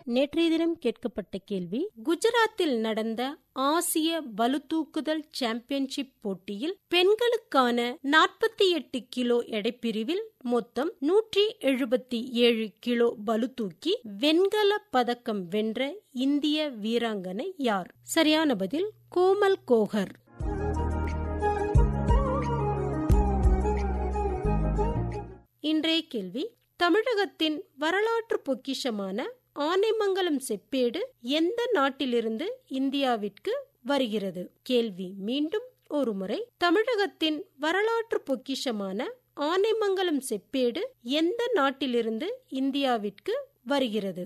நேற்றைய தினம் கேட்கப்பட்ட கேள்வி குஜராத்தில் நடந்த ஆசிய பளுதூக்குதல் சாம்பியன்ஷிப் போட்டியில் பெண்களுக்கான நாற்பத்தி எட்டு கிலோ எடைப்பிரிவில் மொத்தம் நூற்றி எழுபத்தி ஏழு கிலோ பளுதூக்கி வெண்கல பதக்கம் வென்ற இந்திய வீராங்கனை யார் சரியான பதில் கோமல் கோகர் இன்றைய கேள்வி தமிழகத்தின் வரலாற்று பொக்கிஷமான ஆனைமங்கலம் செப்பேடு எந்த நாட்டிலிருந்து இந்தியாவிற்கு வருகிறது கேள்வி மீண்டும் ஒருமுறை தமிழகத்தின் வரலாற்று பொக்கிஷமான ஆனைமங்கலம் செப்பேடு எந்த நாட்டிலிருந்து இந்தியாவிற்கு வருகிறது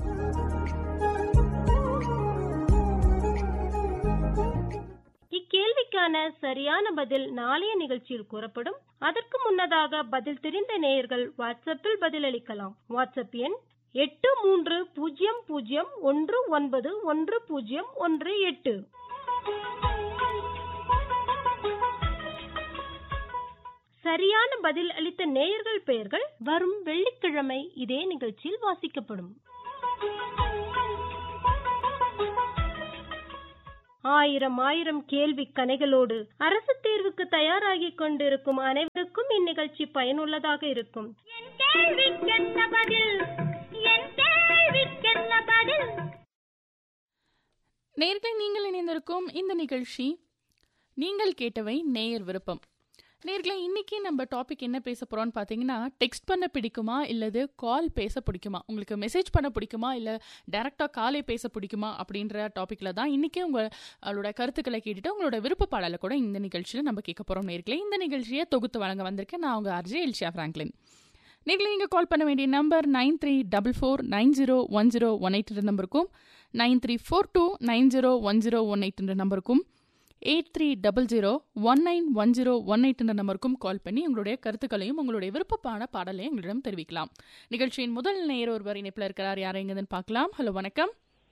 இக்கேள்விக்கான சரியான பதில் நாளைய நிகழ்ச்சியில் கூறப்படும் அதற்கு முன்னதாக பதில் தெரிந்த நேயர்கள் வாட்ஸ்அப்பில் பதிலளிக்கலாம் வாட்ஸ்அப் எண் எட்டு மூன்று பூஜ்ஜியம் பூஜ்ஜியம் ஒன்று ஒன்பது ஒன்று பூஜ்ஜியம் ஒன்று எட்டு சரியான பதில் அளித்த நேயர்கள் பெயர்கள் வரும் வெள்ளிக்கிழமை இதே நிகழ்ச்சியில் வாசிக்கப்படும் ஆயிரம் ஆயிரம் கேள்வி கணைகளோடு அரசு தேர்வுக்கு தயாராகிக் கொண்டிருக்கும் அனைவருக்கும் இந்நிகழ்ச்சி பயனுள்ளதாக இருக்கும் நேர்களை நீங்கள் இணைந்திருக்கும் இந்த நிகழ்ச்சி நீங்கள் கேட்டவை நேயர் விருப்பம் நேர்களை இன்னைக்கு நம்ம டாபிக் என்ன பேச போறோம்னு பார்த்தீங்கன்னா டெக்ஸ்ட் பண்ண பிடிக்குமா இல்லது கால் பேச பிடிக்குமா உங்களுக்கு மெசேஜ் பண்ண பிடிக்குமா இல்லை டேரெக்டாக காலே பேச பிடிக்குமா அப்படின்ற டாப்பிக்கில் தான் இன்றைக்கி உங்களோட கருத்துக்களை கேட்டுட்டு உங்களோட விருப்ப பாடலை கூட இந்த நிகழ்ச்சியில் நம்ம கேட்க போகிறோம் நேர்களை இந்த நிகழ்ச்சியை தொகுத்து வழங்க வந்திருக்கேன் நான் உங்கள் அர்ஜே எல்ஷியா ஃப்ராங்க்லின் நீங்களே நீங்கள் கால் பண்ண வேண்டிய number nine three double four nine zero one zero one eight நம்பருக்கும் nine three four two nine zero one zero one eight நம்பருக்கும் eight three double zero one nine one zero one eight நம்பருக்கும் call பண்ணி உங்களுடைய கருத்துக்களையும் உங்களுடைய விருப்பப்பான பாடலையும் எங்களிடம் தெரிவிக்கலாம் நிகழ்ச்சியின் முதல் நேர் ஒருவர் இணைப்பில் இருக்கிறார் யாரை எங்கன்னு பார்க்கலாம் ஹலோ வணக்கம்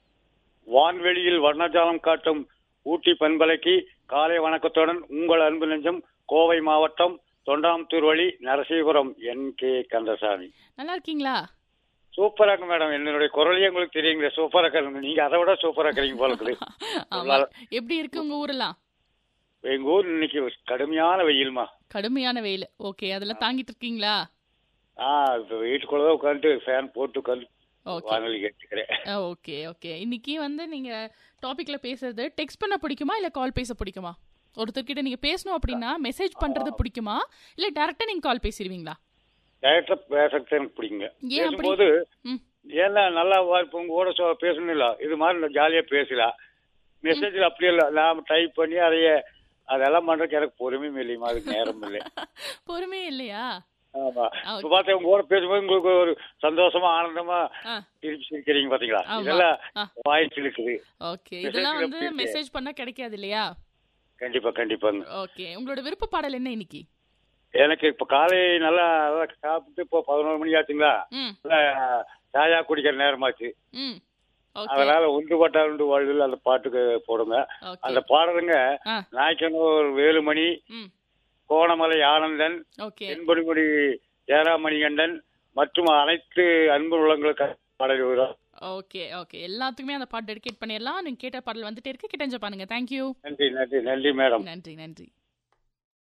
வான்வெளியில் வர்ணஜாலம் காட்டும் ஊட்டி பண்பலைக்கு காலை வணக்கத்துடன் உங்கள் அன்பு நெஞ்சம் கோவை மாவட்டம் தொண்டாமுத்தூர் வழி நரசீபுரம் என் கே கந்தசாமி நல்லா இருக்கீங்களா சூப்பரா இருக்கு மேடம் என்னுடைய குரலையே உங்களுக்கு தெரியுங்களே சூப்பரா இருக்கு நீங்க அதை விட சூப்பரா இருக்கிறீங்க போல இருக்குது ஆமா எப்படி இருக்கு உங்க ஊரெல்லாம் எங்க ஊர் இன்னைக்கு கடுமையான வெயில்மா கடுமையான வெயில் ஓகே அதெல்லாம் தாங்கிட்டு இருக்கீங்களா ஆ இப்ப வீட்டுக்குள்ளதான் உட்காந்து ஃபேன் போட்டு உட்காந்து ஓகே வானொலி கேட்டுக்கிறேன் ஓகே ஓகே இன்னைக்கு வந்து நீங்க டாபிக்ல பேசுறது டெக்ஸ்ட் பண்ண பிடிக்குமா இல்ல கால் பேச பிடிக்குமா ஒருத்தர்கிட்ட நீங்க பேசணும் அப்படின்னா மெசேஜ் பண்றது பிடிக்குமா இல்ல டைரக்டா நீங்க கால் பேசிடுவீங்களா டேரக்டா பேசுறது எனக்கு பிடிக்குங்க ஏன் அப்படி? பேசும்போது ம் ஏன்னா நல்லா இப்ப உங்க கூட சொ- பேசணும் இல்ல இது மாதிரி ஜாலியா பேசலாம் மெசேஜ்ல அப்படியே இல்ல நாம டைப் பண்ணி அதைய அதெல்லாம் பண்றதுக்கு எனக்கு பொறுமையும் இல்லையுமா அதுக்கு நேரம் இல்லை பொறுமையே இல்லையா ஆமா ஆ, இப்ப பார்த்தா உங்க கூட பேசும்போது உங்களுக்கு ஒரு சந்தோஷமா ஆனந்தமா ஆ, திருப்பி சிரிக்கிறீங்க பாத்தீங்களா ஆமா. இதெல்லாம் ஆ. வாய்ஸ் இருக்குது ஓகே இதெல்லாம் Message வந்து எப்படி இருக்கு? மெசேஜ் பண்ணா கிடைக்காது இல்லையா கண்டிப்பா கண்டிப்பாங்க ஓகே உங்களோட விருப்ப பாடல் என்ன இன்னைக்கு எனக்கு இப்ப காலை நல்லா நல்லா சாப்பிட்டு இப்போ பதினோரு மணி ஆச்சுங்களா ம் நல்லா சாயா குடிக்கிற நேரமாச்சு ம் ஓகே அதனால உண்டு பட்டா உண்டு வாழ்வில் அந்த பாட்டுக்கு போடுங்க ஓகே அந்த பாடலுங்க ஆ நாய்க்கனூர் வேலுமணி ம் கோணமலை ஆனந்தன் ஓகே தென்படுமுடி ஜெயராமணிகண்டன் மற்றும் அனைத்து அன்பு உள்ளங்களுக்கு பாடல் வரும் ஓகே ஓகே எல்லாத்துக்குமே அந்த பாட்டு டெடிகேட் பண்ணிடலாம் நீங்க கேட்ட பாடல் வந்துட்டே இருக்கு கிட்டஞ்ச பாருங்க தேங்க்யூ நன்றி நன்றி நன்றி மேடம் நன்றி நன்றி